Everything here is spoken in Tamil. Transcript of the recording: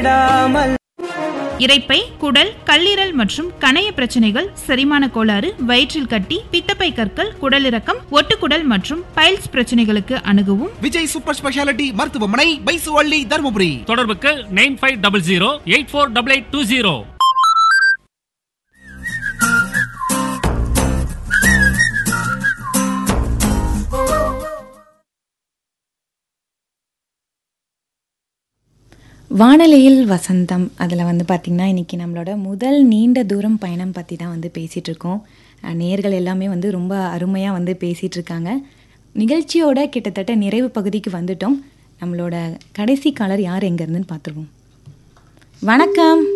தேடாமல் இரைப்பை குடல் கல்லீரல் மற்றும் கணைய பிரச்சனைகள் செரிமான கோளாறு வயிற்றில் கட்டி பித்தப்பை கற்கள் குடலிறக்கம் ஒட்டுக்குடல் மற்றும் பைல்ஸ் பிரச்சனைகளுக்கு அணுகவும் விஜய் சூப்பர் ஸ்பெஷாலிட்டி மருத்துவமனை பைசுவள்ளி தருமபுரி தொடர்புக்கு nine five double zero eight four double eight two zero வானலையில் வசந்தம் அதில் வந்து பார்த்திங்கன்னா இன்றைக்கி நம்மளோட முதல் நீண்ட தூரம் பயணம் பற்றி தான் வந்து பேசிகிட்டு இருக்கோம் அஹ் நேர்கள் எல்லாமே வந்து ரொம்ப அருமையாக வந்து பேசிகிட்டு இருக்காங்க நிகழ்ச்சியோட கிட்டத்தட்ட நிறைவு பகுதிக்கு வந்துட்டோம் நம்மளோட கடைசி காலர் யார் எங்கேருந்துன்னு பார்த்துருவோம் வணக்கம்